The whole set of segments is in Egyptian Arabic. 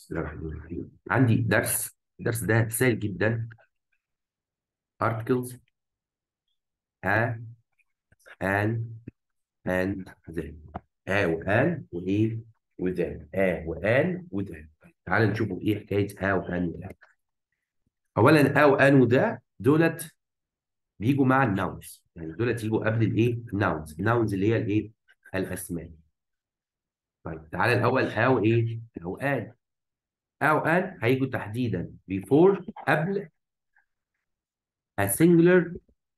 بسم الله الرحمن الرحيم عندي درس الدرس ده سهل جدا articles a an and then a وان وايه وذان a وان وذان تعال نشوفوا ايه حكايه a وان وذان اولا a وان وده دولت بيجوا مع الناونز يعني دولت يجوا قبل الايه الناونز الناونز اللي هي الايه الاسماء طيب تعالى الاول a وايه او ان او ان هيجوا تحديدا before قبل a singular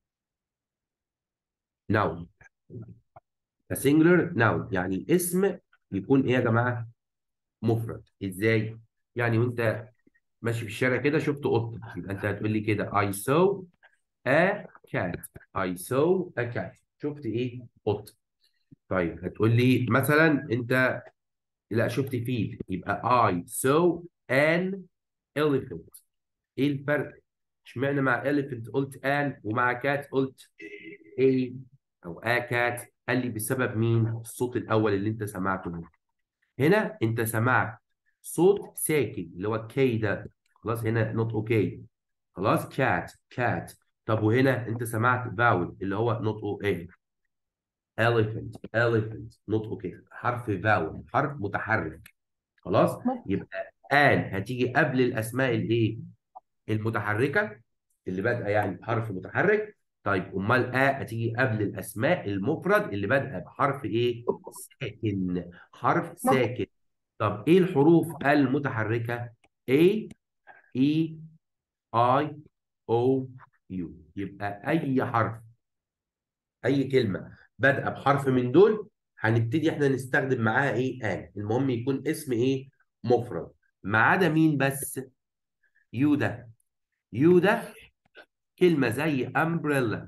noun a singular noun يعني اسم يكون ايه يا جماعه مفرد ازاي يعني وانت ماشي في الشارع كده شفت قطه يبقى انت هتقول لي كده I saw a cat I saw a cat شفت ايه قطه طيب هتقول لي مثلا انت لا شفت فيل يبقى I saw an elephant ايه الفرق اشمعنى مع elephant قلت an ومع cat قلت a او a cat قال لي بسبب مين الصوت الاول اللي انت سمعته هنا هنا انت سمعت صوت ساكن اللي هو كي ده خلاص هنا نوت اوكي خلاص كات كات طب وهنا انت سمعت فاول اللي هو نوت او اي elephant elephant نوت اوكي حرف فاول حرف متحرك خلاص يبقى ان هتيجي قبل الاسماء الايه المتحركه اللي بادئه يعني بحرف متحرك طيب امال ا هتيجي قبل الاسماء المفرد اللي بادئه بحرف ايه ساكن حرف ساكن طب ايه الحروف المتحركه A E I O U يبقى اي حرف اي كلمه بادئه بحرف من دول هنبتدي احنا نستخدم معاها ايه ان المهم يكون اسم ايه مفرد ما عدا مين بس يو ده يو ده كلمه زي umbrella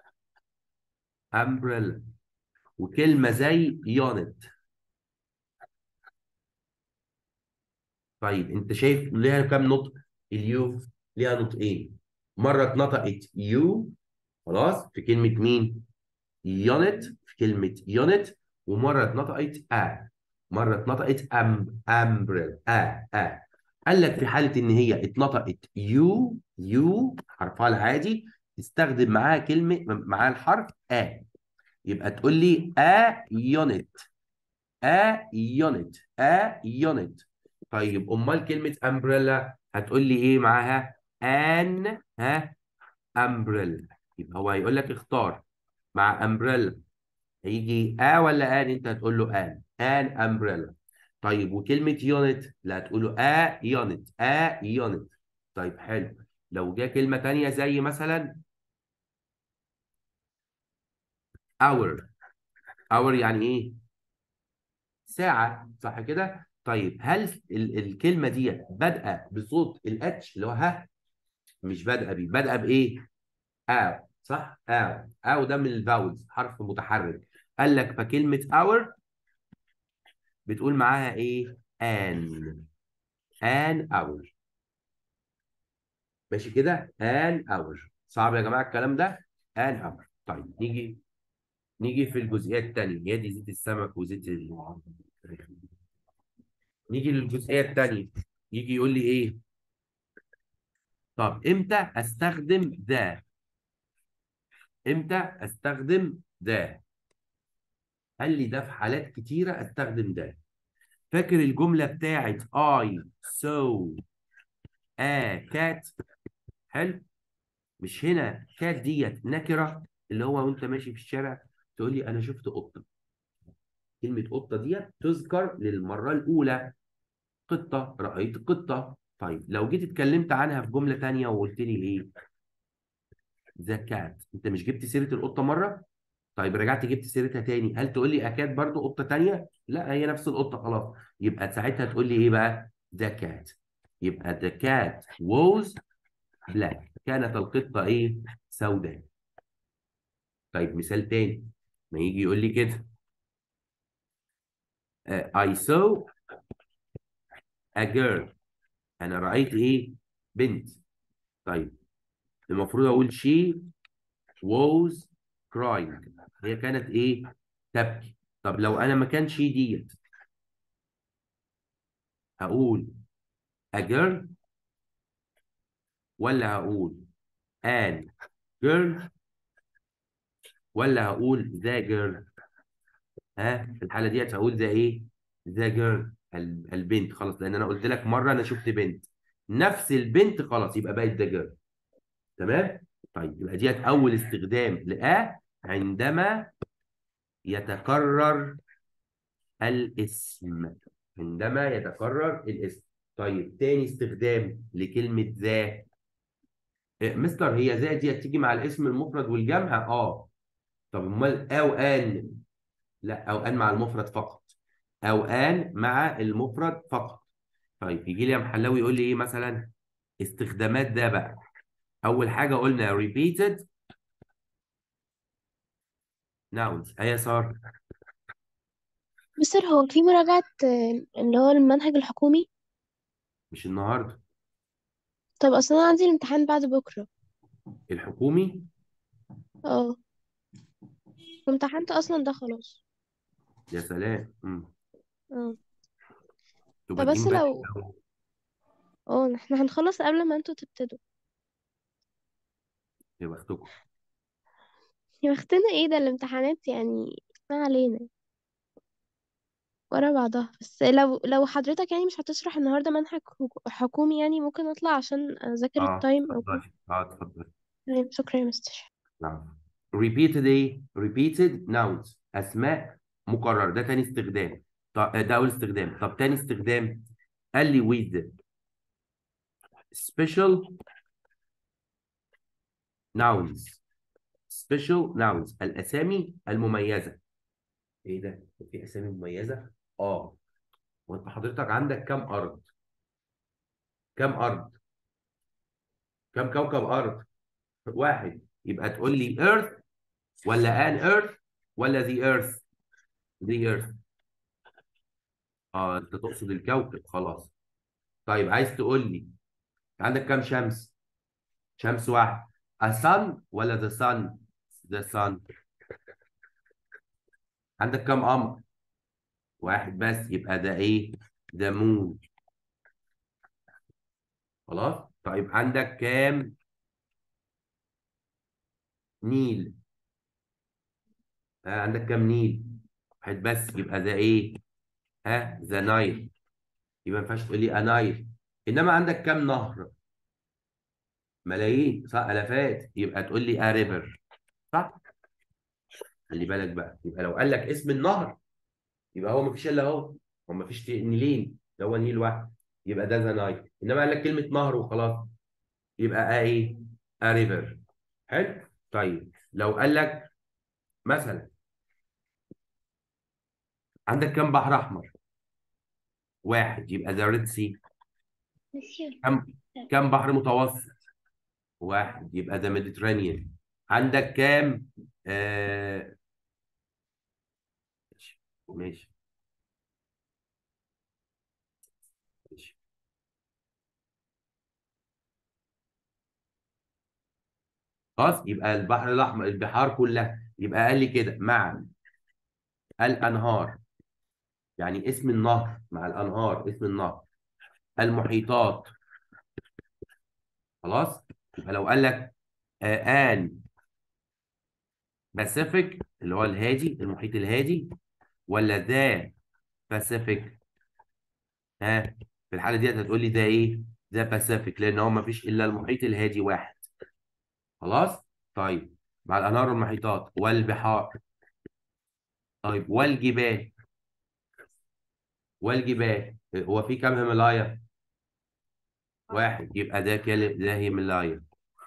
umbrella وكلمه زي يونت طيب انت شايف ليها كام نطق اليو ليها نطقين مره اتنطقت يو خلاص في كلمه مين يونت في كلمه يونت ومره اتنطقت ا مره اتنطقت ام امبريل ا ا قال لك في حاله ان هي اتنطقت يو يو حرفها العادي تستخدم معاها كلمه معاها الحرف ا يبقى تقول لي ا يونت ا يونت ا يونت طيب امال كلمه امبريلا هتقول لي ايه معاها ان ها امبريلا يبقى هو هيقول لك اختار مع امبريلا هيجي ا ولا ان انت هتقول له ان ان امبريلا طيب وكلمه يونت لا هتقول له ا يونت ا يونت طيب حلو لو جه كلمه ثانيه زي مثلا اور اور يعني ايه ساعه صح كده طيب هل ال الكلمه دي بادئه بصوت الاتش اللي هو ها مش بادئه بيه بادئه بايه او صح او او ده من الفاولز حرف متحرك قال لك فكلمه اور بتقول معاها ايه ان ان اور ماشي كده ان اور صعب يا جماعه الكلام ده ان اور طيب نيجي نيجي في الجزئيه الثانيه هي دي زيت السمك وزيت ال... نيجي للجزئيه الثانيه يجي يقول لي ايه طب امتى استخدم ذا امتى استخدم ذا قال لي ده في حالات كتيره استخدم ذا فاكر الجمله بتاعت I saw a cat حلو مش هنا كات ديت نكره اللي هو وانت ماشي في الشارع تقول لي انا شفت قطه كلمه قطه ديت تذكر للمره الاولى قطه رايت قطه طيب لو جيت اتكلمت عنها في جمله ثانيه وقلت لي ايه ذا كات انت مش جبت سيره القطه مره طيب رجعت جبت سيرتها تاني هل تقول لي اكاد برضو قطه ثانيه لا هي نفس القطه خلاص يبقى ساعتها تقول لي ايه بقى ذا كات يبقى ذا كات was black كانت القطه ايه سوداء طيب مثال تاني ما يجي يقول لي كده uh, I saw a girl انا رايت ايه بنت طيب المفروض اقول she was crying هي كانت ايه تبكي طب لو انا ما كانش ديت هقول a girl ولا هقول an girl ولا هقول the girl ها في الحالة ديت هقول the ايه the girl ال- البنت خلاص لان انا قلت لك مرة انا شفت بنت نفس البنت خلاص يبقى بقت the girl تمام طيب يبقى ديت اول استخدام لآ عندما يتكرر الاسم عندما يتكرر الاسم طيب تاني استخدام لكلمة ذا إيه، مستر هي ذا دي تيجي مع الاسم المفرد والجمع اه طب امال او ان لا او ان مع المفرد فقط او ان مع المفرد فقط طيب يجي لي يا محلاوي يقول لي ايه مثلا استخدامات ده بقى اول حاجه قلنا repeated nouns ايه يا ساره مستر هو في مراجعة آه، اللي هو المنهج الحكومي مش النهارده طب اصلا انا عندي الامتحان بعد بكرة الحكومي اه وامتحنت اصلا ده خلاص يا سلام امم اه تبقى طب بس تجيب بدري لو أوي. اه احنا هنخلص قبل ما انتوا تبتدوا يا بختكم يا بختنا ايه ده الامتحانات يعني ما علينا ورا بعضها بس لو لو حضرتك يعني مش هتشرح النهارده منهج حكو- حكومي يعني ممكن اطلع عشان اذاكر اه التايم او كده اتفضلي اه اتفضلي تمام شكرا يا مستر نعم repeated ايه repeated nouns اسماء مكرر ده تاني استخدام طب ده اول استخدام طب تاني استخدام قال لي with special nouns special nouns الاسامي المميزه ايه ده في اسامي مميزه اه وانت حضرتك عندك كم ارض كم ارض كم كوكب ارض واحد يبقى تقول لي earth ولا an earth ولا the earth the earth اه انت تقصد الكوكب خلاص طيب عايز تقول لي عندك كم شمس شمس واحد a sun ولا the sun the sun عندك كم قمر واحد بس يبقى ده ايه ده moon خلاص طيب عندك كام نيل آه عندك كام نيل واحد بس يبقى ده ايه ها ذا نايل يبقى ما ينفعش تقول لي انايل انما عندك كام نهر ملايين صح الافات يبقى تقول لي ا ريفر صح خلي بالك بقى يبقى لو قال لك اسم النهر يبقى هو ما فيش الا هو هو ما فيش نيلين ده هو نيل واحد يبقى ده ذا نايل انما قال لك كلمه نهر وخلاص يبقى ا ايه ا ريفر حلو طيب لو قال لك مثلا عندك كام بحر احمر واحد يبقى ذا ريد سي كم كم بحر متوسط واحد يبقى ذا ميديترينيان عندك كام آه... ماشي ماشي ماشي خلاص يبقى البحر الاحمر البحار كلها يبقى قال لي كده مع الانهار يعني اسم النهر مع الانهار اسم النهر المحيطات خلاص يبقى لو قال لك آه ان باسيفيك اللي هو الهادي المحيط الهادي ولا ذا باسيفيك ها في الحاله دي هتقول لي ده ايه ذا باسيفيك لان هو ما فيش الا المحيط الهادي واحد خلاص طيب مع الانهار والمحيطات والبحار طيب والجبال والجبال هو في كام هيمالايا واحد يبقى ده كلمة ده هيمالايا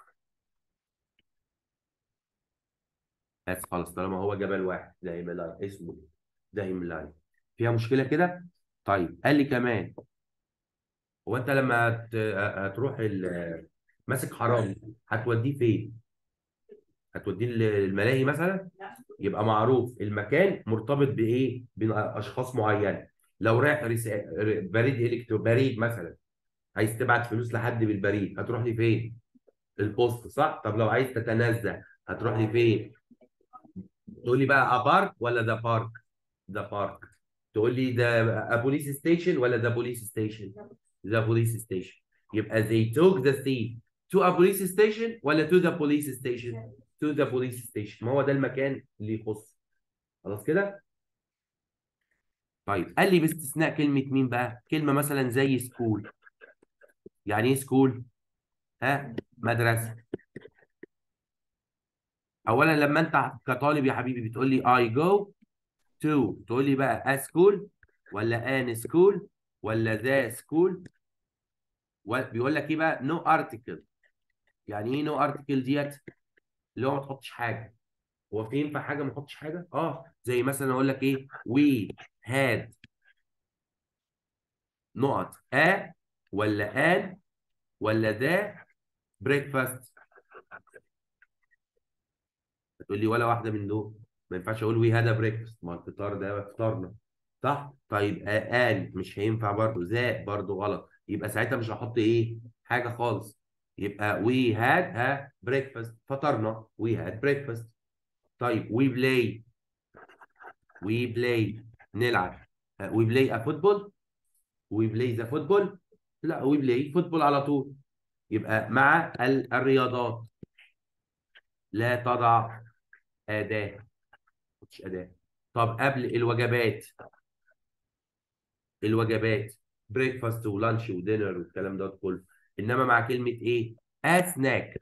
بس خلاص طالما هو جبل واحد ده هيمالايا اسمه ده هيمالايا فيها مشكلة كده طيب قال لي كمان هو انت لما هت- هتروح ال- ماسك حرامي هتوديه فين هتوديه الملاهي مثلا يبقى معروف المكان مرتبط بايه بين اشخاص معينه لو رايح رسا... بريد الكترو بريد مثلا عايز تبعت فلوس لحد بالبريد هتروح لي فين البوست صح طب لو عايز تتنزه هتروح لي فين تقول لي بقى ابارك ولا ذا بارك ذا بارك تقول لي ده بوليس ستيشن ولا ذا بوليس ستيشن the police station يبقى they took the thief to a police station ولا to the police station to the police station ما هو ده المكان اللي يخص خلاص كده طيب قال لي باستثناء كلمة مين بقى كلمة مثلا زي سكول يعني ايه سكول ها مدرسة اولا لما انت كطالب يا حبيبي بتقول لي I go to تقول لي بقى a school ولا an school ولا the school بيقول لك ايه بقى no article يعني ايه no article ديت اللي هو ما تحطش حاجه هو في ينفع حاجه ما تحطش حاجه اه زي مثلا اقول لك ايه we had نقط a ولا an ولا the breakfast تقول لي ولا واحده من دول ما ينفعش اقول وي هذا بريكفاست ما الفطار ده فطارنا صح طيب قال مش هينفع برضه ذا برضه غلط يبقى ساعتها مش هحط ايه حاجه خالص يبقى وي هاد ها بريكفاست فطرنا وي هاد بريكفاست طيب وي بلاي وي بلاي نلعب وي بلاي ا فوتبول وي بلاي ذا فوتبول لا وي بلاي فوتبول على طول يبقى مع الرياضات لا تضع أداة مش أداة طب قبل الوجبات الوجبات بريكفاست ولانش ودينر والكلام ده كله انما مع كلمه ايه اسناك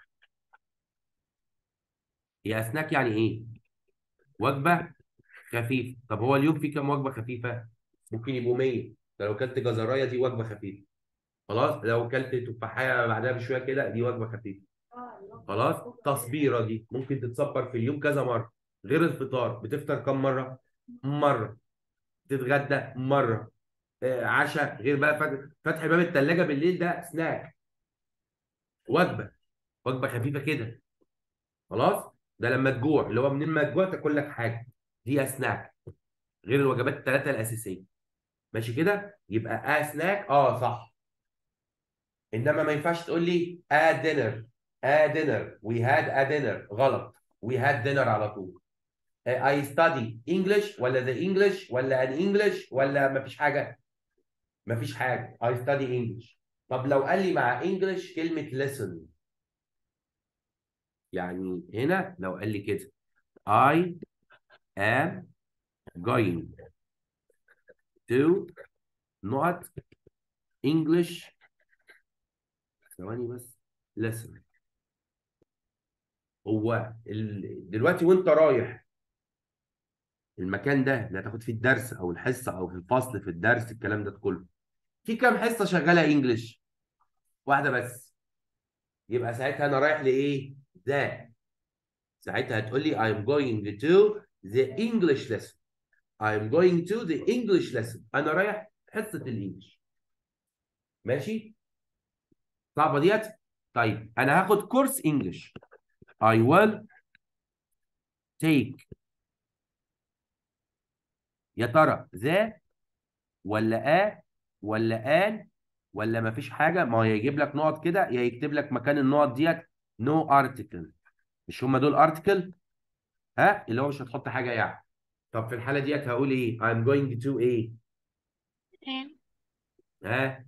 يا اسناك يعني ايه وجبه خفيفه طب هو اليوم فيه كام وجبه خفيفه ممكن يبقوا 100 ده لو كلت جزرايه دي وجبه خفيفه خلاص لو كلت تفاحيه بعدها بشويه كده دي وجبه خفيفه خلاص تصبيره دي ممكن تتصبر في اليوم كذا مره غير الفطار بتفطر كم مره مره تتغدى مره آه عشاء غير بقى فتح, فتح باب الثلاجه بالليل ده سناك وجبه وجبه خفيفه كده خلاص ده لما تجوع اللي هو منين ما تجوع تاكل لك حاجه دي سناك غير الوجبات الثلاثه الاساسيه ماشي كده يبقى اه سناك اه صح انما ما ينفعش تقول لي اه دينر اه دينر وي هاد ا دينر غلط وي هاد دينر على طول I study English ولا the English ولا an English ولا ما فيش حاجة ما فيش حاجة I study English طب لو قال لي مع English كلمة listen يعني هنا لو قال لي كده I am going to not English ثواني بس listen هو ال... دلوقتي وانت رايح المكان ده اللي هتاخد فيه الدرس او الحصه او في الفصل في الدرس الكلام ده كله في كام حصه شغاله انجلش واحده بس يبقى ساعتها انا رايح لايه ذا ساعتها هتقول لي I'm going to the English lesson I'm going to the English lesson انا رايح حصه الانجليش ماشي صعبه ديت طيب انا هاخد كورس انجلش I will take يا ترى ذا ولا ا ولا ان ولا ما فيش حاجه ما هو يجيب لك نقط كده يا يكتب لك مكان النقط ديت نو no ارتكل مش هم دول ارتكل ها اللي هو مش هتحط حاجه يعني طب في الحاله ديت هقول ايه I'm going to ايه ها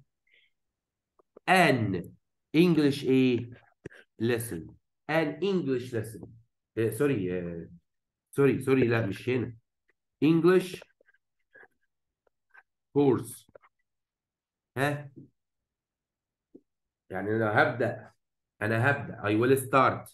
an English ايه lesson an English lesson سوري سوري سوري لا مش هنا English course ها يعني انا هبدا انا هبدا I will start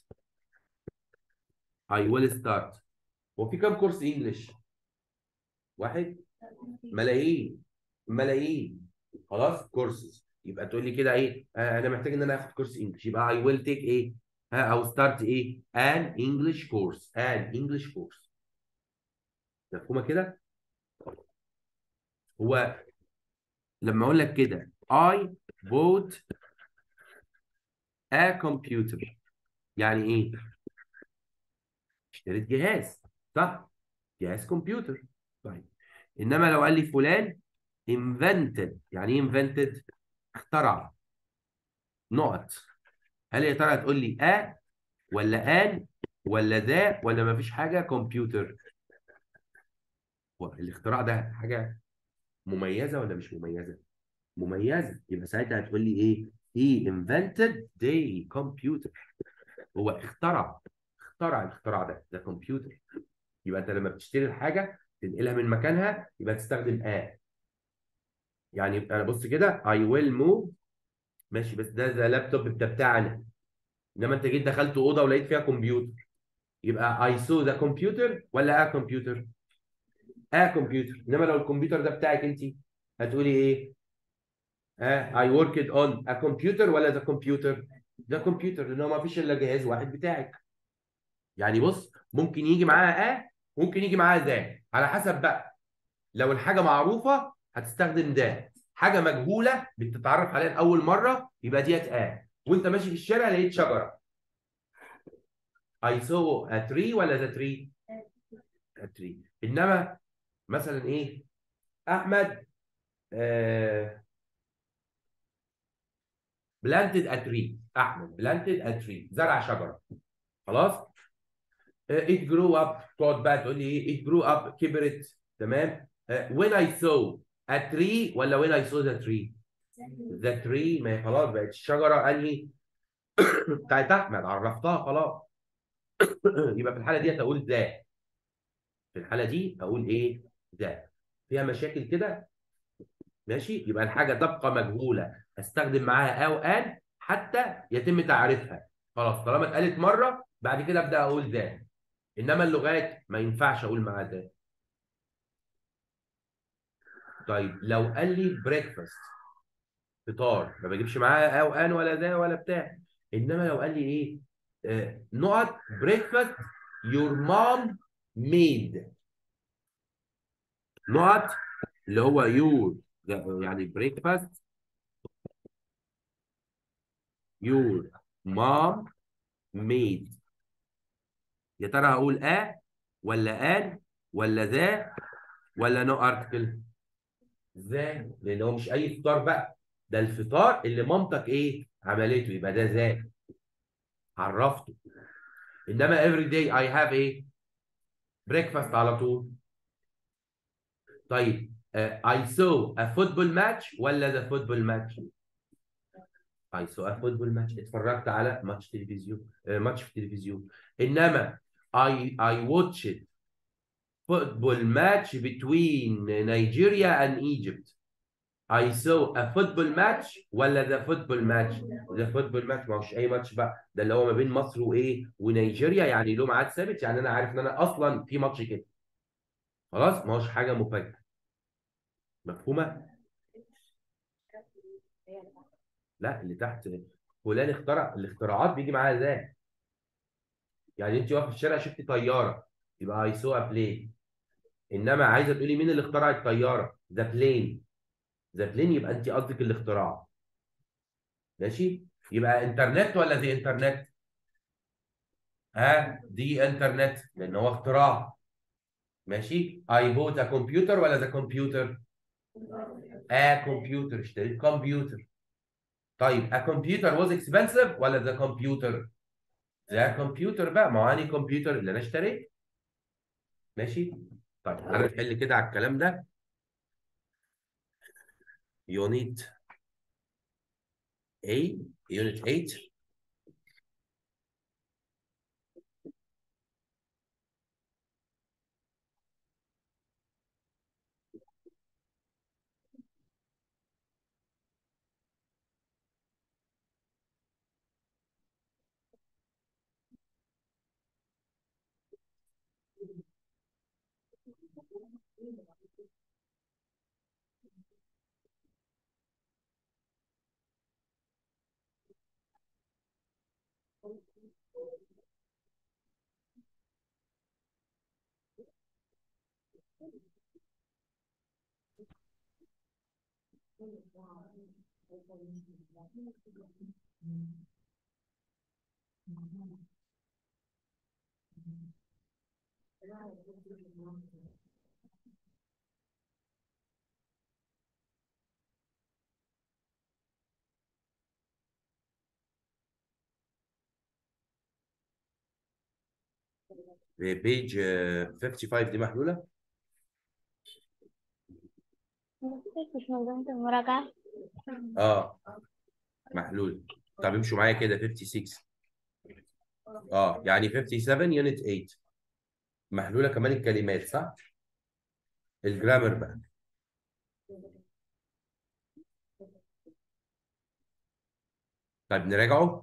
I will start هو في كام كورس انجلش واحد ملايين ملايين خلاص كورسز يبقى تقول لي كده ايه آه انا محتاج ان انا اخد كورس انجلش يبقى I will take ايه ها او start ايه an English course an English course مفهومه كده هو لما اقول لك كده I bought a computer يعني ايه اشتريت جهاز صح جهاز كمبيوتر طيب انما لو قال لي فلان invented يعني ايه invented اخترع نقط هل يا ترى هتقول لي ا ولا ان ولا ذا ولا ما فيش حاجه كمبيوتر الاختراع ده حاجه مميزه ولا مش مميزه مميزه يبقى ساعتها هتقول لي ايه he invented the computer هو اخترع اخترع الاختراع ده ده كمبيوتر يبقى انت لما بتشتري الحاجه تنقلها من مكانها يبقى تستخدم ا يعني يبقى انا بص كده I will move ماشي بس ده ده لابتوب ده بتاعنا انما انت جيت دخلت اوضه ولقيت فيها كمبيوتر يبقى I saw the computer ولا a computer؟ a computer انما لو الكمبيوتر ده بتاعك انت هتقولي ايه؟ اه I worked on a computer ولا the computer؟ ده كمبيوتر لان هو ما فيش الا جهاز واحد بتاعك يعني بص ممكن يجي معاها ا ممكن يجي معاها ذا على حسب بقى لو الحاجه معروفه هتستخدم ده حاجه مجهوله بتتعرف عليها لاول مره يبقى ديت ا وانت ماشي في الشارع لقيت شجره I saw a tree ولا the tree؟ a tree انما مثلا ايه احمد آه planted a tree احمد planted a tree زرع شجره خلاص آه، it grew up تقعد بقى تقول لي ايه it grew up كبرت تمام آه، when I saw a tree ولا when I saw the tree the tree ما هي خلاص بقت الشجره انهي بتاعت احمد عرفتها خلاص يبقى في الحاله دي هتقول ذا في الحاله دي اقول ايه ذا فيها مشاكل كده ماشي يبقى الحاجه تبقى مجهوله استخدم معاها او ان حتى يتم تعريفها خلاص طالما اتقالت مره بعد كده ابدا اقول ذا انما اللغات ما ينفعش اقول معاها ذا طيب لو قال لي بريكفاست فطار ما بجيبش معاه او ان ولا ده ولا بتاع انما لو قال لي ايه آه نقط بريكفاست يور مام ميد نقط اللي هو يور يعني بريكفاست يور مام ميد يا ترى هقول ا ولا ان ولا ذا ولا نو ارتكل ذا لان هو مش اي فطار بقى ده الفطار اللي مامتك ايه عملته يبقى ده ذا عرفته انما every day I have ايه breakfast على طول طيب uh, I saw a football match ولا the football match I saw a football match اتفرجت على ماتش تلفزيون uh, ماتش في التلفزيون انما I I watched football match between Nigeria and Egypt I saw a football match ولا the football match the football match ما هوش اي ماتش بقى ده اللي هو ما بين مصر وايه ونيجيريا يعني له ميعاد ثابت يعني انا عارف ان انا اصلا في ماتش كده خلاص ما هوش حاجه مفاجاه مفهومه لا اللي تحت فلان اخترع الاختراعات بيجي معاها ذا يعني انت واقف في الشارع شفت طياره يبقى اي سو ا بلين انما عايزه تقولي مين اللي اخترع الطياره ذا بلين ذا بلين يبقى انت قصدك الاختراع ماشي يبقى انترنت ولا دي انترنت ها دي انترنت لان هو اختراع ماشي اي بوت ا كمبيوتر ولا ذا كمبيوتر ا كمبيوتر اشتريت كمبيوتر طيب ا كمبيوتر واز اكسبنسيف ولا ذا كمبيوتر ذا كمبيوتر بقى ما هو انهي كمبيوتر اللي انا اشتريته ماشي طيب انا نحل كده على الكلام ده يونت A يونت 8 بيج 55 دي محلوله مش موجودة المراجعة اه محلول طب امشوا معايا كده 56 اه يعني 57 يونت 8 محلوله كمان الكلمات صح؟ الجرامر بقى طيب نراجعه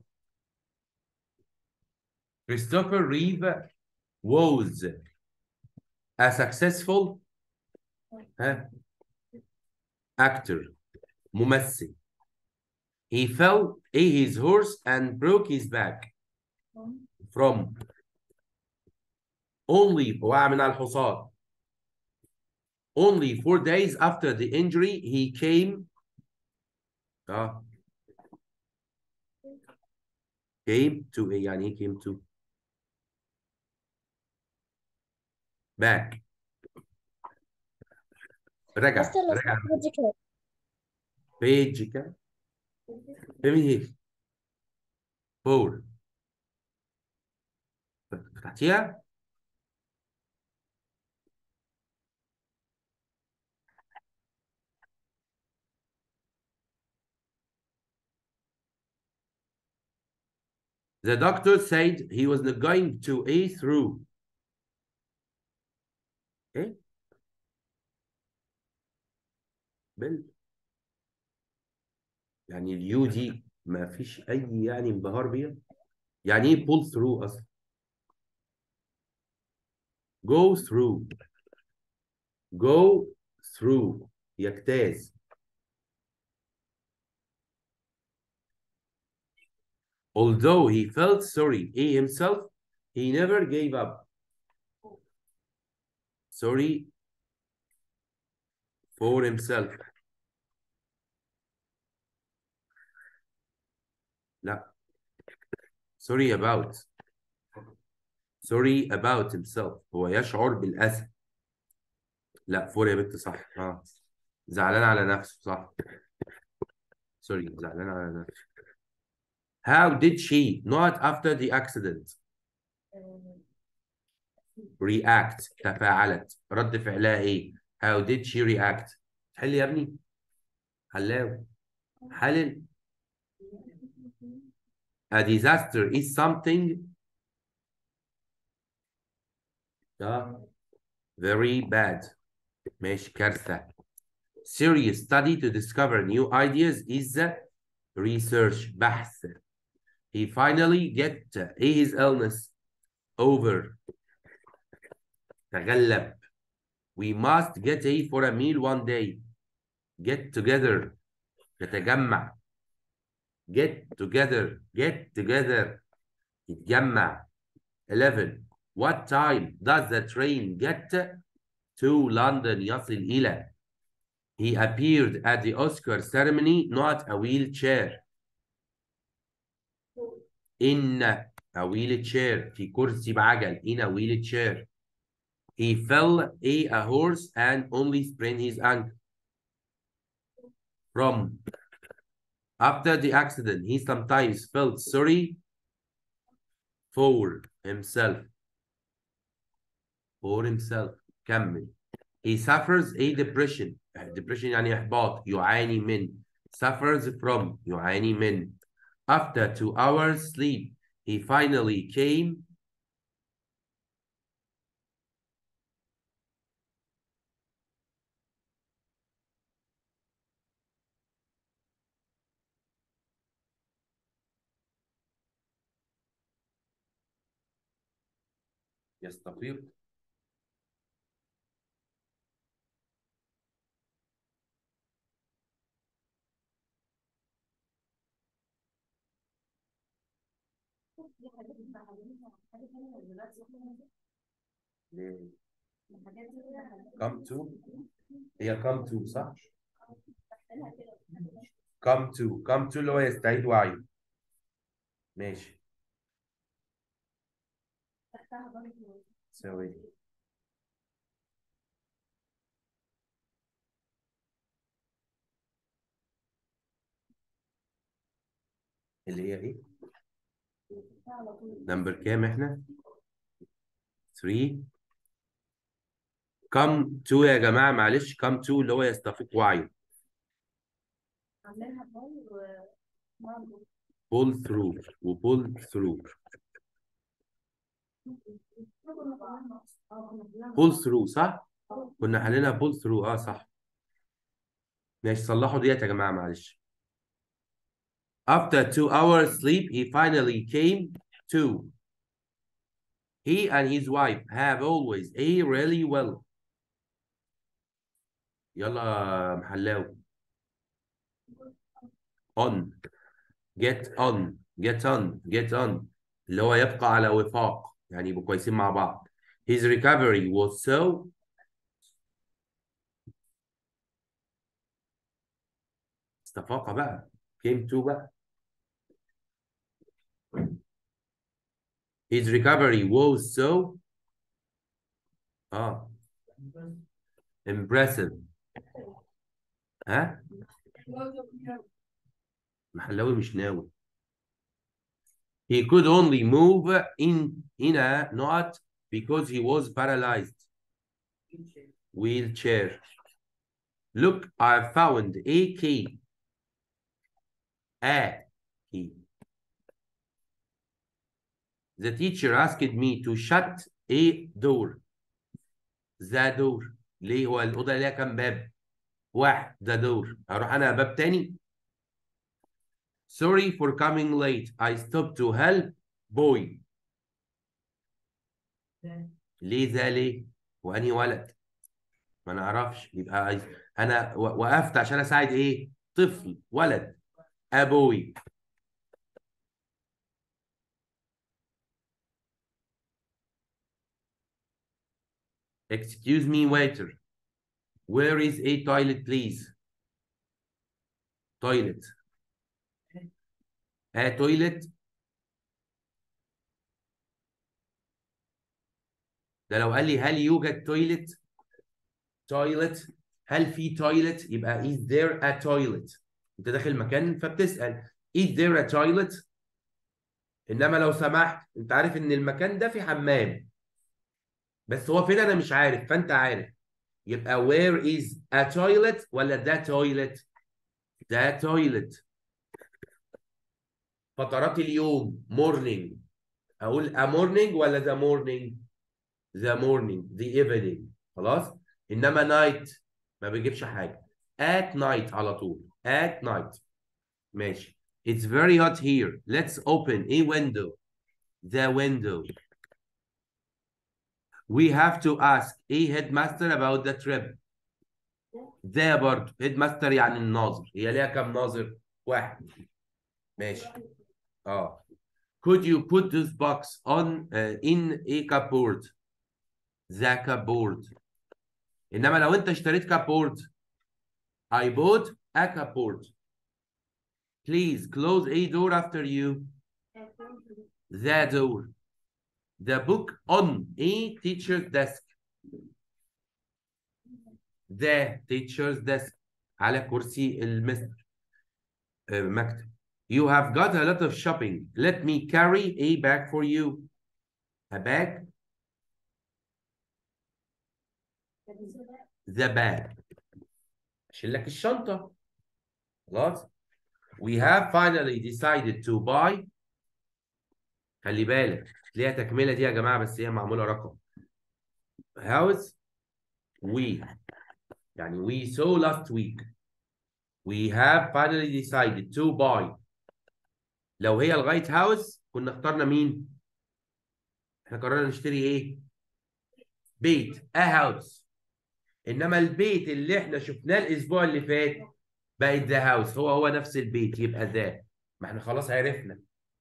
Christopher Reeve was a successful ها actor ممثل he fell ate his horse and broke his back from only وقع من على الحصان only four days after the injury he came اه came to ايه يعني ايه came to back رجع مستر لو رجع سمحت بدي كده page كده فهمي ايه فور فتحتيها The doctor said he was not going to A through. ايه؟ بل يعني اليو دي ما فيش اي يعني انبهار بيها يعني ايه pull through اصلا go through go through يجتاز although he felt sorry he himself he never gave up sorry for himself لا sorry about sorry about himself هو يشعر بالأسى لا فور يا بنت صح اه زعلان على نفسه صح سوري زعلان على نفسه how did she not after the accident react تفاعلت رد فعلها ايه how did she react حل يا ابني حلاوي حلل a disaster is something اه very bad ماشي كارثة serious study to discover new ideas is research بحث he finally get his illness over تغلب we must get a for a meal one day get together نتجمع get together get together يتجمع 11 what time does the train get to London يصل إلى he appeared at the Oscar ceremony not a wheelchair in a wheelchair في كرسي بعجل in a wheelchair he fell a, a horse and only sprained his ankle from after the accident he sometimes felt sorry for himself for himself كمل he suffers a depression depression يعني إحباط يعاني من suffers from يعاني من after two hours sleep he finally came يستفيق ليه؟ come to هي come to صح؟ come to come to اللي هو يستعيد وعيه ماشي سوي اللي هي ايه؟ نمبر كام احنا؟ 3 come to يا جماعة معلش come to اللي هو يستفيق وعيه pull through و pull through pull through صح؟ كنا حلينا pull through اه صح ماشي صلحوا ديت يا جماعة معلش After two hours sleep he finally came to He and his wife have always a really well يلا يا محلاوي on get on get on get on اللي هو يبقى على وفاق يعني يبقوا كويسين مع بعض his recovery was so استفاقة بقى came to بقى his recovery was so اه impressive ها محلاوي مش ناوي he could only move in in a not because he was paralyzed wheelchair look I found a key a key the teacher asked me to shut a door the door ليه هو الأوضة ليها كام باب واحد ده دور هروح أنا باب تاني Sorry for coming late. I stopped to help boy. ليه ده ليه؟ وأنهي ولد؟ ما نعرفش يبقى عايز أنا و- وقفت عشان أساعد إيه؟ طفل ولد أبوي Excuse me, waiter. Where is a toilet, please? Toilet. A toilet. ده لو قال لي هل يوجد تويلت؟ تويلت هل في تويلت؟ يبقى is there a toilet؟ انت داخل مكان فبتسأل is there a toilet؟ انما لو سمحت انت عارف ان المكان ده في حمام بس هو فين انا مش عارف فانت عارف يبقى where is a toilet ولا ده toilet؟ ده toilet فترات اليوم morning اقول a morning ولا the morning؟ the morning the evening خلاص انما night ما بيجيبش حاجه at night على طول at night ماشي it's very hot here let's open a window the window we have to ask a headmaster about the trip ده برضه headmaster يعني الناظر هي ليها كام ناظر واحد ماشي اه could you put this box on uh, in a cupboard the cupboard انما لو انت اشتريت كابورد I bought a cupboard please close a door after you the door the book on a teacher's desk the teacher's desk على كرسي المستر آه، مكتب you have got a lot of shopping let me carry a bag for you a bag the bag اشيل لك الشنطه خلاص we have finally decided to buy خلي بالك ليها تكمله دي يا جماعه بس هي معموله رقم house we يعني we saw last week we have finally decided to buy لو هي لغايه house كنا اخترنا مين احنا قررنا نشتري ايه بيت a house انما البيت اللي احنا شفناه الاسبوع اللي فات بقت ذا هاوس هو هو نفس البيت يبقى ذا ما احنا خلاص عرفنا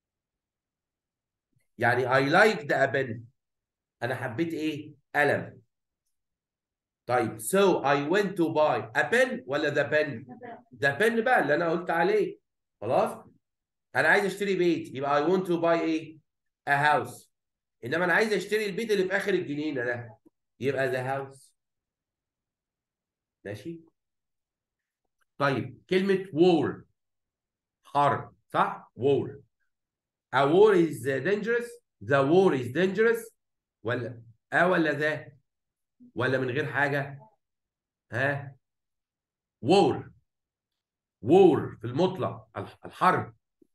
يعني I liked a pen انا حبيت ايه قلم طيب so I went to buy a pen ولا the pen the pen بقى اللي انا قلت عليه خلاص انا عايز اشتري بيت يبقى I want to buy ايه a house انما انا عايز اشتري البيت اللي في اخر الجنينه ده يبقى the house ماشي طيب كلمة war حرب صح؟ war a war is dangerous the war is dangerous ولا اه ولا ذا ولا من غير حاجة ها war war في المطلق الح- الحرب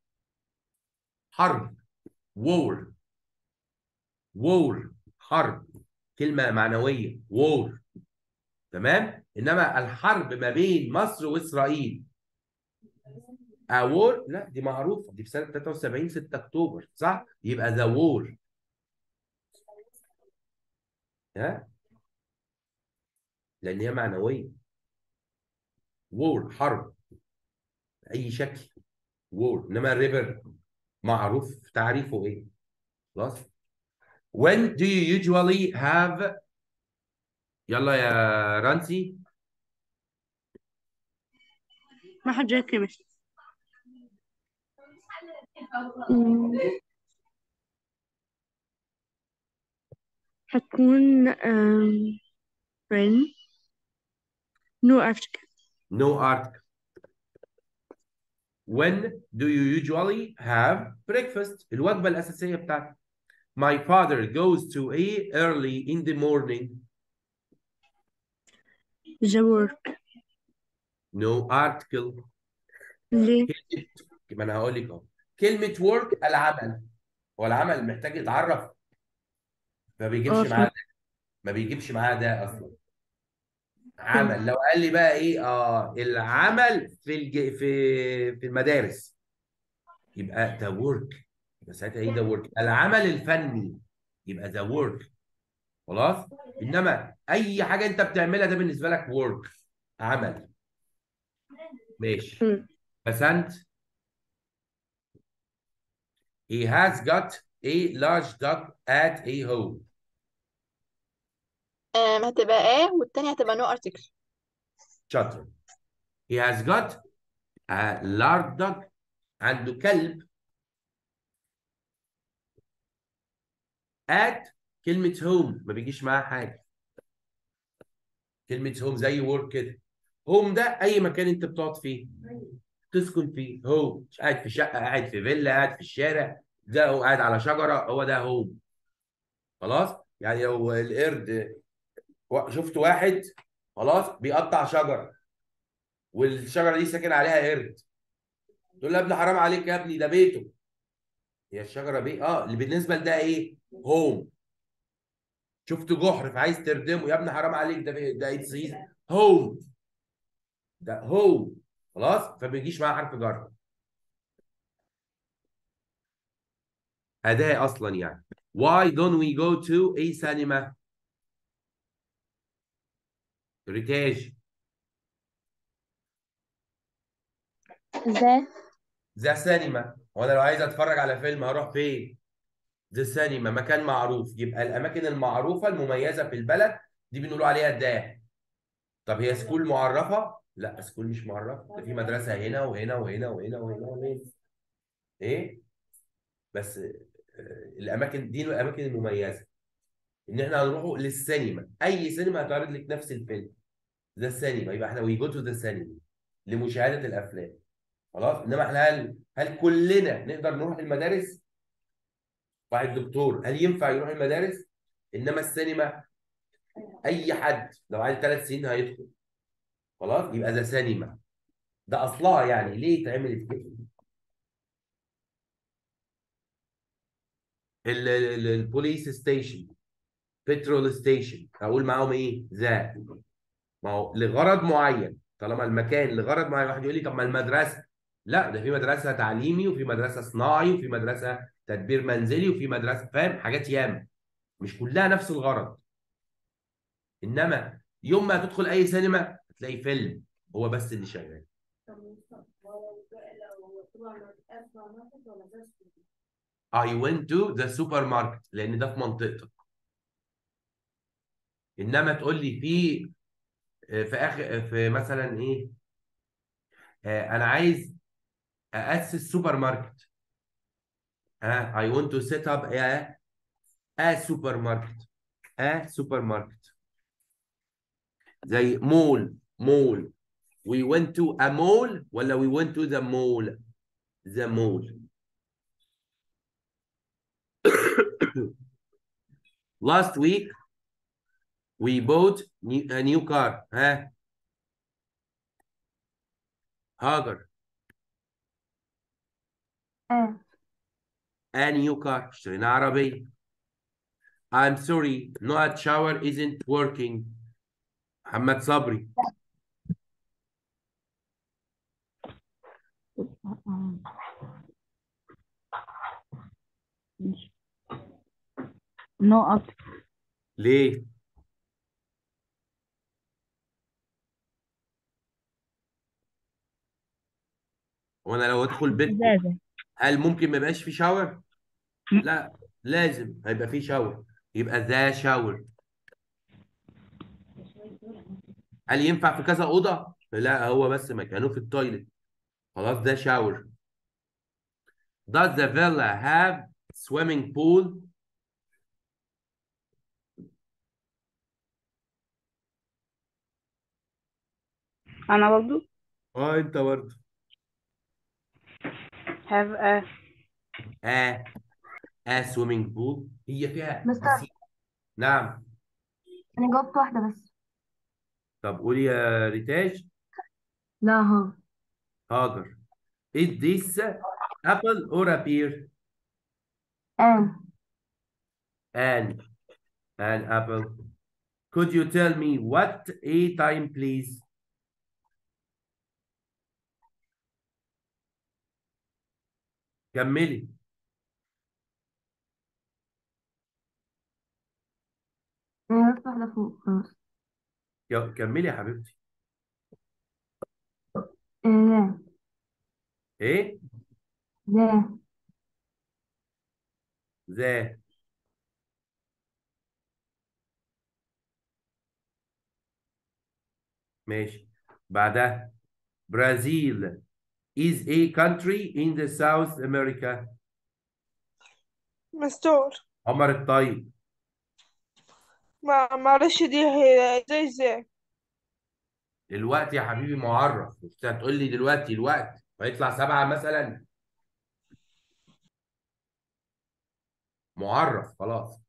حرب war war حرب كلمة معنوية war تمام انما الحرب ما بين مصر واسرائيل a war لا دي معروفة دي في سنة 73 6 اكتوبر صح يبقى the war ها لان هي معنوية war حرب بأي شكل war انما الريفر معروف تعريفه ايه خلاص when do you usually have يلا يا رانسي ما حد جاي كيمستري حتكون um, when no article no article when do you usually have breakfast الوجبة الأساسية بتاعتك my father goes to a early in the morning the work no article ليه كلمة ما أنا هقول لك أهو كلمة work العمل هو العمل محتاج يتعرف ما بيجيبش اه معاه فهمت. ده ما بيجيبش معاه ده أصلا عمل لو قال لي بقى إيه آه العمل في الج... في في المدارس يبقى ده work يبقى ساعتها إيه ده work العمل الفني يبقى ده work خلاص انما اي حاجه انت بتعملها ده بالنسبه لك work عمل ماشي مم. بسنت he has got a large dog at a home آم، هتبقى ايه والتانية هتبقى نو ارتكل شاطر he has got a large dog عنده كلب at كلمة home ما بيجيش معاها حاجة كلمة home زي work كده home ده أي مكان أنت بتقعد فيه تسكن فيه هو مش قاعد في شقة قاعد في فيلا قاعد في الشارع ده هو قاعد على شجرة هو ده هوم خلاص يعني لو القرد و- شفت واحد خلاص بيقطع شجرة والشجرة دي ساكن عليها قرد تقول له يا ابني حرام عليك يا ابني ده بيته هي الشجرة بيه اه اللي بالنسبة لده ايه هوم شفت جحر فعايز تردمه يا ابني حرام عليك ده بي- ده اتس هوم ده هوم خلاص فما بيجيش معاه حرف جر أداة أصلا يعني why don't we go to a cinema ريتاج ذا ذا سينما وانا لو عايز اتفرج على فيلم هروح فين ذا سينما مكان معروف يبقى الاماكن المعروفه المميزه في البلد دي بنقول عليها ذا طب هي سكول معرفه لا سكول مش معرفه ده في مدرسه هنا وهنا وهنا وهنا وهنا وهنا ايه بس آه، الاماكن دي الاماكن المميزه ان احنا هنروحوا للسينما اي سينما هتعرض لك نفس الفيلم ذا سينما يبقى احنا وي جو تو ذا سينما لمشاهده الافلام خلاص انما احنا هل هل كلنا نقدر نروح المدارس واحد دكتور هل ينفع يروح المدارس انما السينما اي حد لو عايز ثلاث سنين هيدخل خلاص يبقى ده سينما ده اصلها يعني ليه اتعملت كده ال- ال- البوليس ستيشن بترول ستيشن اقول معاهم ايه ذا ما هو لغرض معين طالما المكان لغرض معين واحد يقول لي طب ما المدرسه لا ده في مدرسه تعليمي وفي مدرسه صناعي وفي مدرسه تدبير منزلي وفي مدرسه فاهم حاجات ياما مش كلها نفس الغرض انما يوم ما تدخل اي سينما هتلاقي فيلم هو بس اللي شغال I went to the supermarket لان ده في منطقتك انما تقول لي في في اخر في مثلا ايه آه، انا عايز اسس سوبر ماركت ها I want to set up a a supermarket a supermarket زي مول مول we went to a mall ولا we went to the mall the mall last week we bought new, a new car ها هاجر آه a new car اشترينا عربية I'm sorry not shower isn't working محمد صبري نقط ليه؟ وانا لو ادخل بيتكم إزازة هل ممكن ما يبقاش في شاور؟ لا لازم هيبقى في شاور يبقى ذا شاور هل ينفع في كذا اوضه؟ لا هو بس مكانه في التويليت خلاص ده شاور Does the villa have swimming pool? أنا برضو اه انت برضه have a اه اه swimming pool هي فيها مستر. بسين. نعم أنا جاوبت واحدة بس طب قولي يا ريتاج لا ها هاجر Is this apple or a pear? آن An an apple. Could you tell me what a time, please? كملي أنا جاوبت واحدة فوق خلاص يا- كملي يا حبيبتي آه، لا ايه لا ذا ماشي بعدها برازيل is a country in the South America مستور عمر الطيب ما معلش دي هي زي ازاي الوقت يا حبيبي معرف مش هتقول لي دلوقتي الوقت هيطلع سبعة مثلا معرف خلاص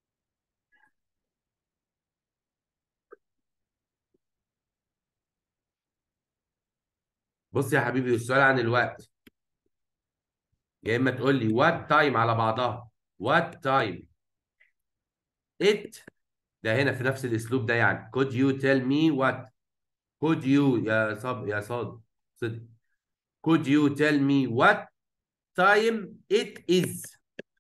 بص يا حبيبي السؤال عن الوقت يا اما تقول لي what time على بعضها what time it ده هنا في نفس الاسلوب ده يعني could you tell me what could you يا صب يا صاد صدق could you tell me what time it is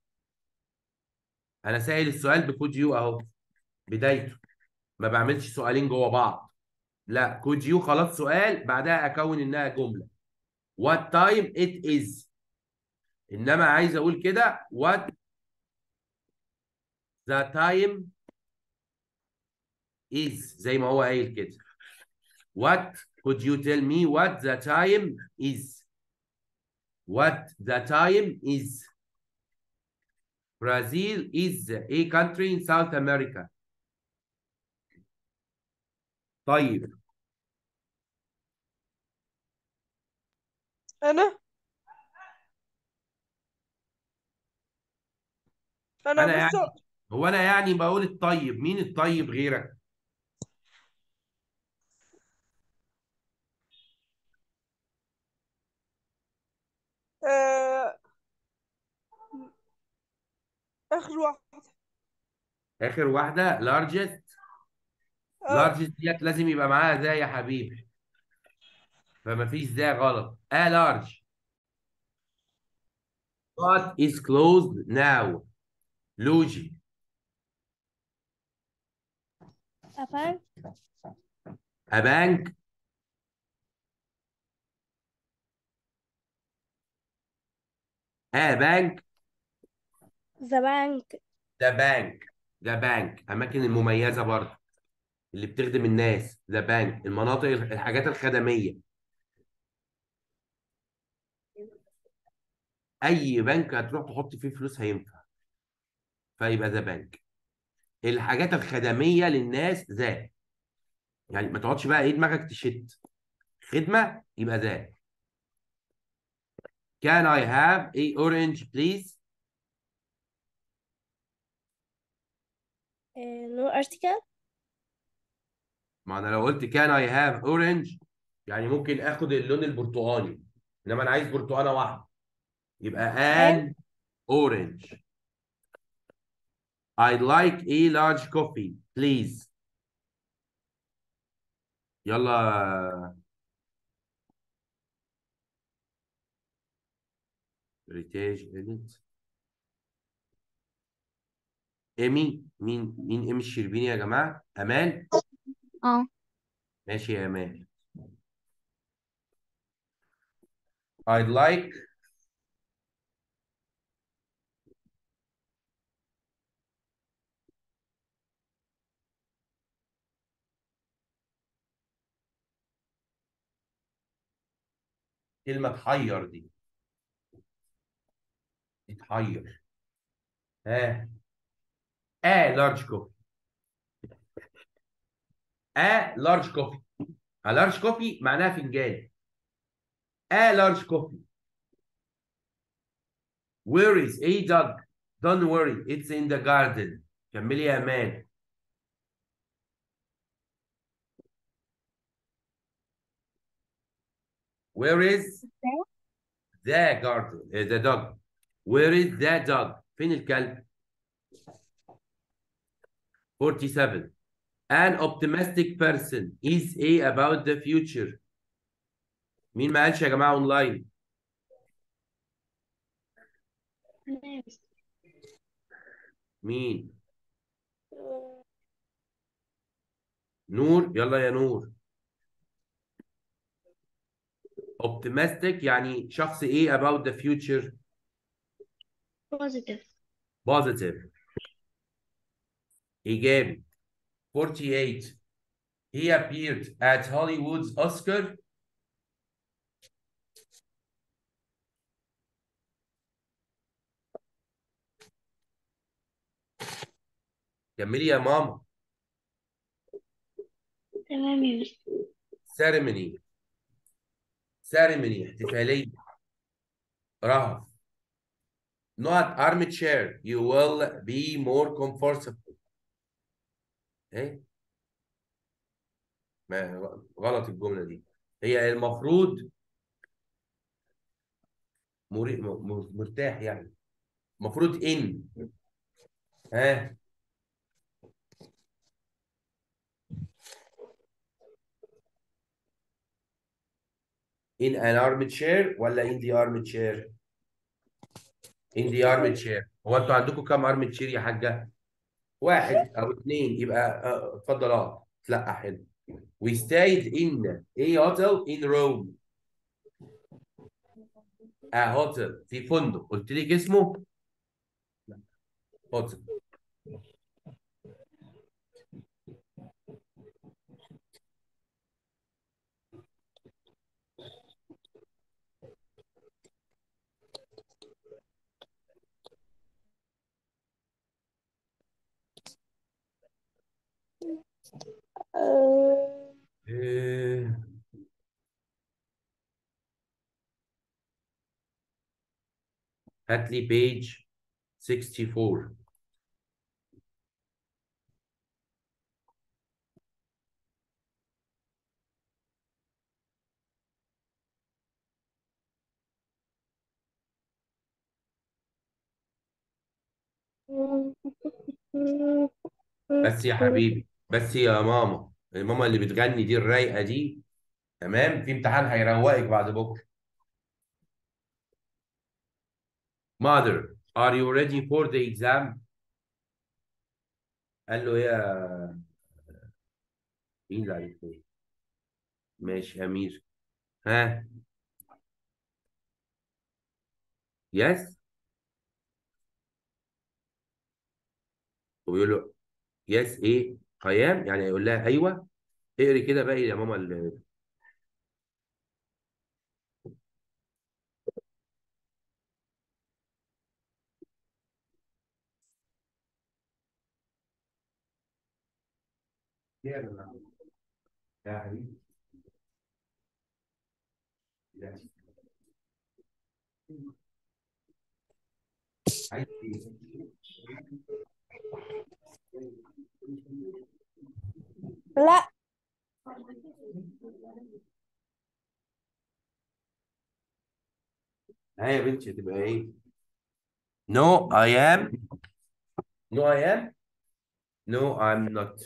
انا سائل السؤال ب could you اهو بدايته ما بعملش سؤالين جوه بعض لا could you خلاص سؤال بعدها اكون انها جمله what time it is انما عايز اقول كده what the time is زي ما هو قايل كده what could you tell me what the time is what the time is Brazil is a country in South America طيب انا انا انا مستور يعني هو انا يعني بقول الطيب مين الطيب غيرك آه... اخر واحد اخر واحده largest اه largest ديت لازم يبقى معاها ذا يا حبيبي فما فيش ذا غلط a large What is closed now لوجي A bank, a bank a bank the bank, the bank the bank اماكن المميزه برضه اللي بتخدم الناس the bank المناطق الحاجات الخدميه اي بنك هتروح تحط فيه فلوس هينفع فيبقى ذا بنك الحاجات الخدميه للناس ذا يعني ما تقعدش بقى ايه دماغك تشت خدمه يبقى ذا Can I have a orange please uh, no article, ما انا لو قلت can I have orange يعني ممكن اخد اللون البرتقالي انما انا عايز برتقانه واحده يبقى أيوة. an orange I'd like a large coffee please يلا ريتاج edit ايمي مين مين ايمي الشربيني يا جماعه امان اه ماشي يا امان I'd like كلمة تحير دي تحير ها a large coffee a large coffee a large coffee معناها فنجان a large coffee where is a dog don't worry it's in the garden كملي يا مان where is the garden eh, the dog where is the dog فين الكلب 47 an optimistic person is a about the future مين ما قالش يا جماعة اونلاين مين نور يلا يا نور optimistic يعني شخص ايه about the future positive positive إيجابي 48 he appeared at Hollywood's Oscar كملي يا ماما تمام يا مس ceremony ceremony احتفالية رهف not armchair you will be more comfortable ايه ما غلط الجملة دي هي المفروض مري... م- م- مرتاح يعني المفروض ان ها in an armchair ولا in the armchair in the armchair هو انتوا عندكم كام armchair يا حاجة واحد او اثنين يبقى آه، اتفضل اه تلقى حلو we stayed in a hotel in Rome a hotel في فندق قلت لك اسمه hotel إيه. هات لي page 64 بس يا حبيبي بس يا ماما الماما اللي بتغني دي الرايقه دي تمام في امتحان هيروقك بعد بكره Mother, are you ready for the exam? قال له يا مين اللي عليك ماشي يا أمير ها يس وبيقول له يس ايه قيام يعني يقول لها ايوه اقري كده بقى يا ماما ال- يا حبيبي يا. عايز ايه لا ها يا بنتي هتبقى ايه no I am no I am no I'm not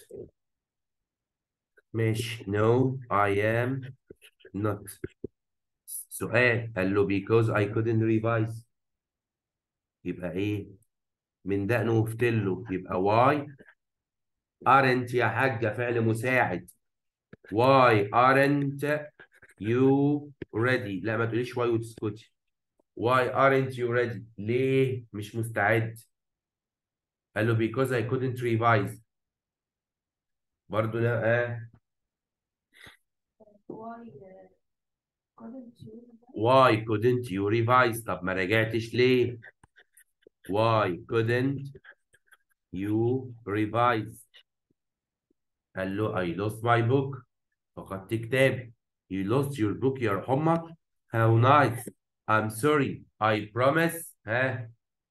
ماشي no I am not سؤال قال له because I couldn't revise يبقى ايه من دقنه وفتله يبقى why aren't يا حاجة فعل مساعد why aren't you ready لا ما تقوليش why وتسكتي why aren't you ready ليه مش مستعد قال له because I couldn't revise برضه لا آه. why couldn't you revise طب ما رجعتش ليه why couldn't you revise قال له I lost my book فقدت كتاب you lost your book يا أمك how nice I'm sorry I promise ها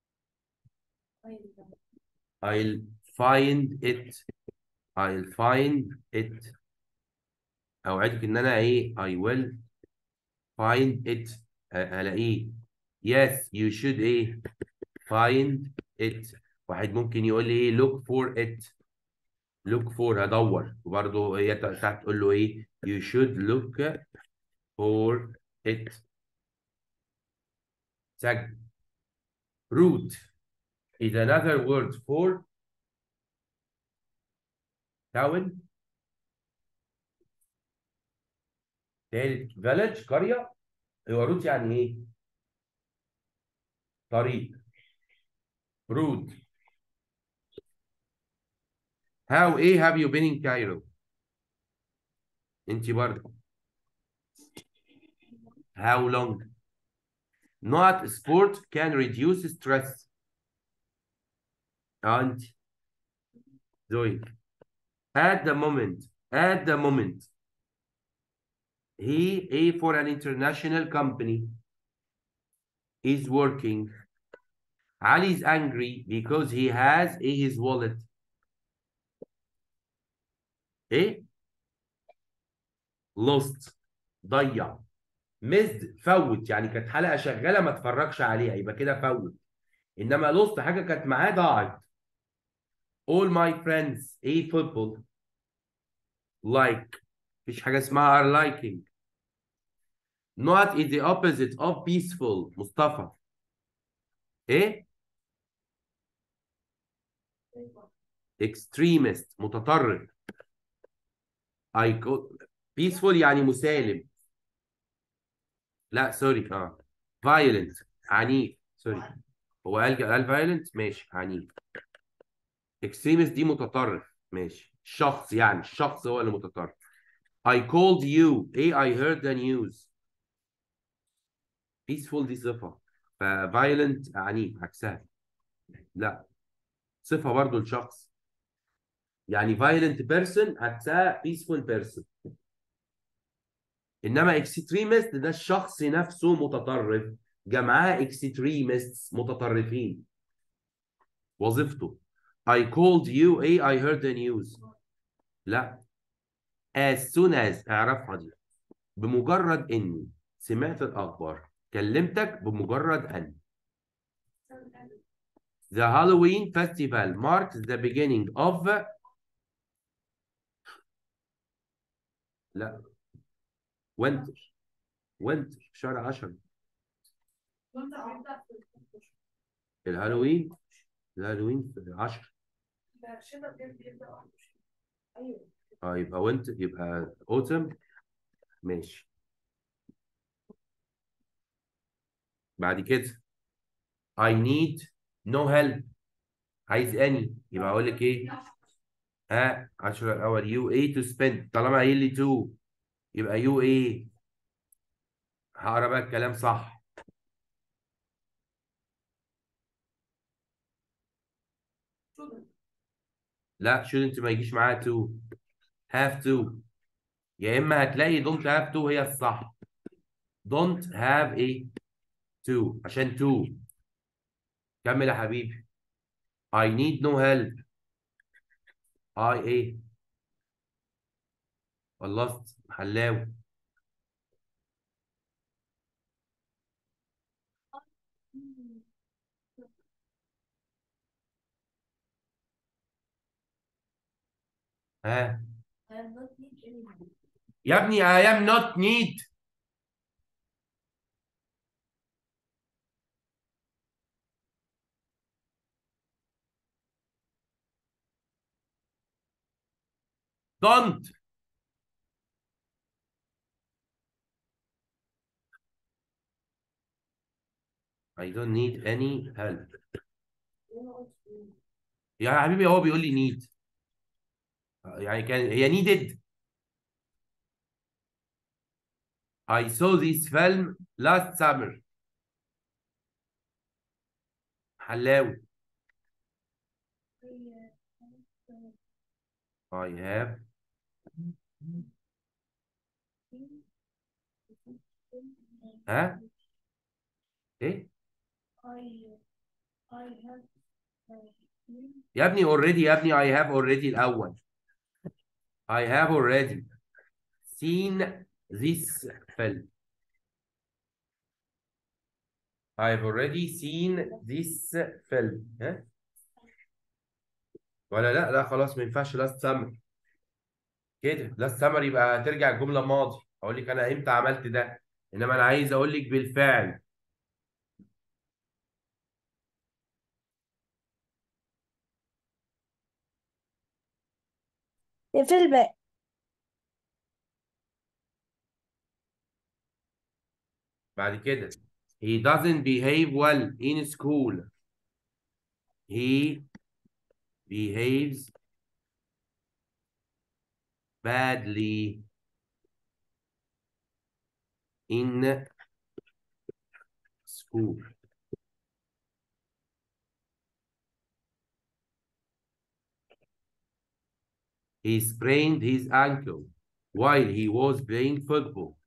I'll find it I'll find it أوعدك إن أنا إيه I will find it ه- هلاقيه yes you should إيه find it واحد ممكن يقول لي إيه look for it look for هدور وبرضه هي تحت تقول له إيه you should look for it سجل root is another word for town تالت village قرية هو روت يعني ايه؟ طريق route how ايه have you been in Cairo؟ انت برضه how long؟ not sport can reduce stress اه انت زوي at the moment at the moment he a for an international company is working Ali is angry because he has a his wallet ايه lost ضيع missed فوت يعني كانت حلقة شغالة ما اتفرجش عليها يبقى كده فوت انما lost حاجة كانت معاه ضاعت all my friends a football like مفيش حاجة اسمها are liking not is the opposite of peaceful مصطفى ايه extremist متطرف I go peaceful يعني مسالم لا سوري اه violent عنيف سوري هو قال قال violent ماشي عنيف extremist دي متطرف ماشي الشخص يعني الشخص هو اللي متطرف I called you ايه I heard the news peaceful دي صفة ف violent عنيف عكسها لا صفة برضو الشخص يعني violent person عكسها peaceful person انما extremist ده الشخص نفسه متطرف جمعها extremists متطرفين وظيفته I called you ايه I heard the news لا as soon as اعرفها دي بمجرد اني سمعت الاخبار كلمتك بمجرد ان The Halloween festival marks the beginning of لا winter winter شهر 10 الهالوين الهالوين في 10 اه يبقى وينت يبقى اوتم ماشي بعد كده I need no help عايز اني يبقى اقول لك ايه ها 10 الاول يو ايه تو سبند طالما قايل لي تو يبقى يو ايه هقرا بقى الكلام صح لا shouldn't ما يجيش معاها to have to يا اما هتلاقي don't have to هي الصح don't have a to عشان to كمل يا حبيبي I need no help I ايه خلصت حلاوي ها يا ابني I am not need don't I don't need any help يا حبيبي هو بيقول لي need يعني كان هي needed I saw this film last summer حلاوي I have ها ايه يا ابني already يا ابني I have already الأول I have already seen this film I've already seen this film ها ولا لا لا خلاص ما ينفعش last summer كده last summer يبقى هترجع الجملة ماضي اقول لك انا امتى عملت ده انما انا عايز اقول لك بالفعل في الباقي بعد كده he doesn't behave well in school he behaves badly in school he sprained his ankle while he was playing football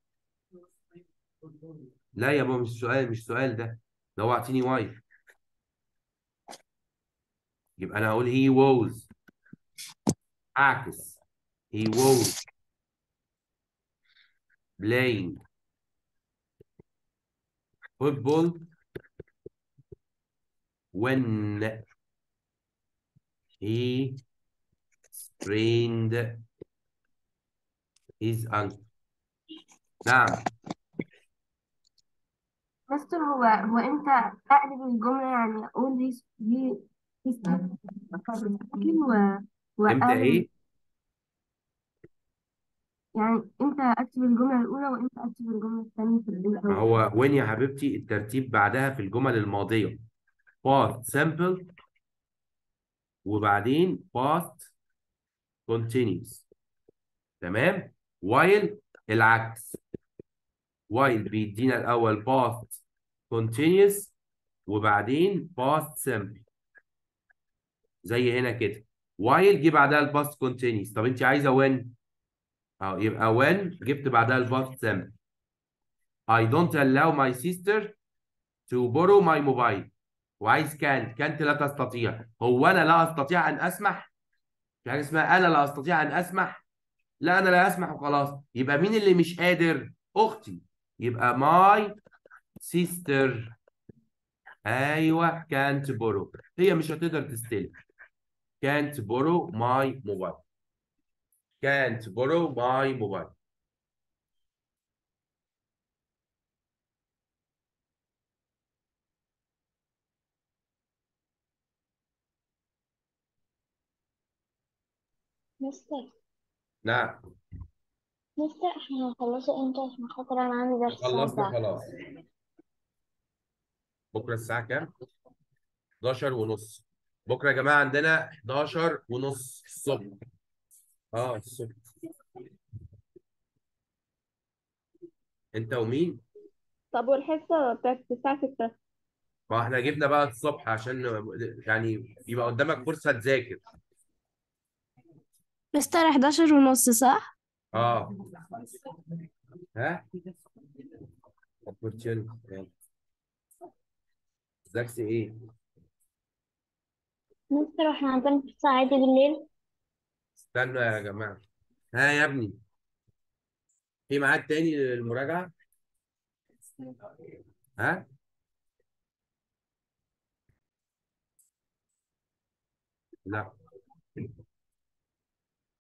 لا يا بابا مش سؤال مش سؤال ده ده هو اعطيني واي يبقى انا هقول he was اعكس he was playing football when he sprained his ankle نعم مستر هو هو امتى اقلب الجملة يعني اقول دي دي دي و امتى واقلب ايه يعني امتى اكتب الجملة الاولى وامتى اكتب الجملة الثانية في ما الاول هو وين يا حبيبتي الترتيب بعدها في الجمل الماضية past simple وبعدين past continuous تمام while العكس while بيدينا الأول past continuous وبعدين past simple زي هنا كده while جه بعدها الباست continuous طب انت عايزة when اه يبقى when جبت بعدها الباست simple I don't allow my sister to borrow my mobile وعايز كانت كانت لا تستطيع هو انا لا استطيع ان اسمح في حاجه اسمها انا لا استطيع ان اسمح لا انا لا اسمح وخلاص يبقى مين اللي مش قادر اختي يبقى my sister ايوه can't borrow هي مش هتقدر تستلم can't borrow my mobile can't borrow my mobile مستر نعم مستر احنا هنخلصه امتى عشان خاطر انا عندي درس الساعة خلصنا سبعة خلاص بكره الساعه كام 11 ونص بكره يا جماعه عندنا 11 ونص الصبح اه الصبح انت ومين طب والحصة بتاعت الساعة ستة ما احنا جبنا بقى الصبح عشان يعني يبقى قدامك فرصه تذاكر مستر 11 ونص صح؟ اه ها opportunity يلا. درس ايه مستر احنا عندنا حصة عادي بالليل استنوا يا جماعه ها يا ابني في ميعاد تاني للمراجعه ها لا